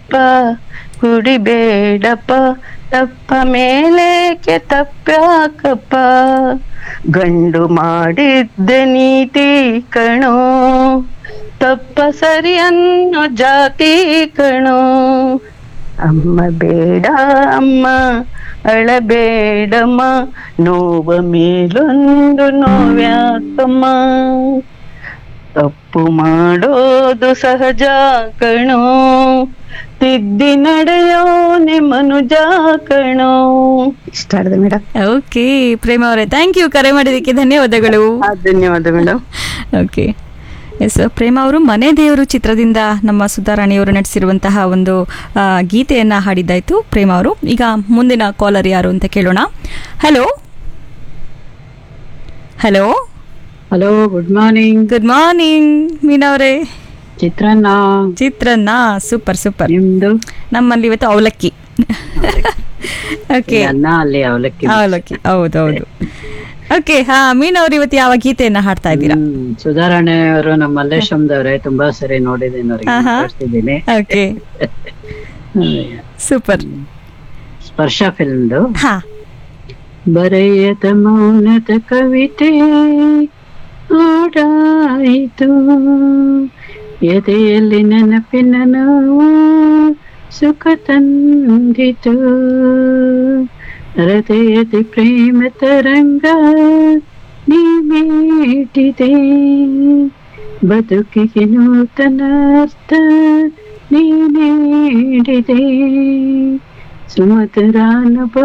ತಪ್ಪ ಕುಡಿಬೇಡಪ್ಪ ತಪ್ಪ ಮೇಲೇಕೆ ತಪ್ಪ್ಯಾಕಪ್ಪ ಗಂಡು ಮಾಡಿದ್ದೆ ನೀತಿ ಕಣೋ ತಪ್ಪ ಸರಿ ಅನ್ನೋ ಜಾತಿ ಕಣೋ ಅಮ್ಮ ಬೇಡ ಅಮ್ಮ ಅಳಬೇಡಮ್ಮ ನೋವ ಮೇಲೊಂದು ನೋವ್ಯಾಕಮ್ಮ ತಪ್ಪು ಮಾಡೋದು ಸಹಜ ಕಣೋ ತಿದ್ದಿ ನಡೆಯೋನೆ ಮನುಜ ಕಣೋ ಇಷ್ಟ ಆಡಿದೆ ಮೇಡಮ್ ಓಕೆ ಪ್ರೇಮ ಅವರೇ ಥ್ಯಾಂಕ್ ಯು ಕರೆ ಮಾಡಿದ್ದಕ್ಕೆ ಧನ್ಯವಾದಗಳು ಧನ್ಯವಾದ ಮೇಡಮ್ ಓಕೆ ಎಸ್ ಪ್ರೇಮ ಅವರು ಮನೆ ದೇವರು ಚಿತ್ರದಿಂದ ನಮ್ಮ ಸುಧಾರಾಣಿಯವರು ನಟಿಸಿರುವಂತಹ ಒಂದು ಆ, ಗೀತೆಯನ್ನ ಹಾಡಿದ್ದಾಯ್ತು ಪ್ರೇಮ ಅವರು ಈಗ ಮುಂದಿನ ಕಾಲರ್ ಯಾರು ಅಂತ ಕೇಳೋಣ hello hello hello good morning good morning Meena ಅವರೇ ಚಿತ್ರಾನ್ನ ಚಿತ್ರನ್ನ ಸೂಪರ್ ಸೂಪರ್ ನಿಮ್ದು ನಮ್ಮಲ್ಲಿ ಇವತ್ತು ಅವಲಕ್ಕಿ ಓಕೆ ಅನ್ನ ಅಲ್ಲಿ ಅವಲಕ್ಕಿ ಅವಲಕ್ಕಿ ಹೌದು ಹೌದು ಓಕೆ ಹಾ ಮೀನಾ ಅವರು ಇವತ್ತು ಯಾವ ಗೀತೆಯನ್ನ ಹಾಡ್ತಾ ಇದ್ದೀರಾ ಹ್ಮ್, ಸುಧಾರಣೆ ಅವರು ನಮ್ಮ ಮಲ್ಲೇಶಮ್ದವ್ರೆ ತುಂಬಾ ಸರಿ ನೋಡಿದ್ದೀನಿ ಅವ್ರಿಗೆ ಆಹಾ. ತೋರಿಸಿದ್ದೀನಿ ಓಕೆ ಸೂಪರ್ ಸ್ಪರ್ಶ ಫಿಲ್ಮ್ದು ಹಾ ಬರೆಯದ ಮೌನದ ಕವಿತೆ ಹಾಡಾಯಿತು ಎದೆಯಲ್ಲಿ ನೆನಪಿನ ನೋವು ಸುಖ ತಂದಿತು ಹೃದಯದ ಪ್ರೇಮ ತರಂಗ ನೀ ಮೀಟಿದೆ ಬದುಕಿಗೆ ನೂತನ ಅರ್ಥ ನೀ ನೀಡಿದೆ ಸುಮಧುರಾನುಭವ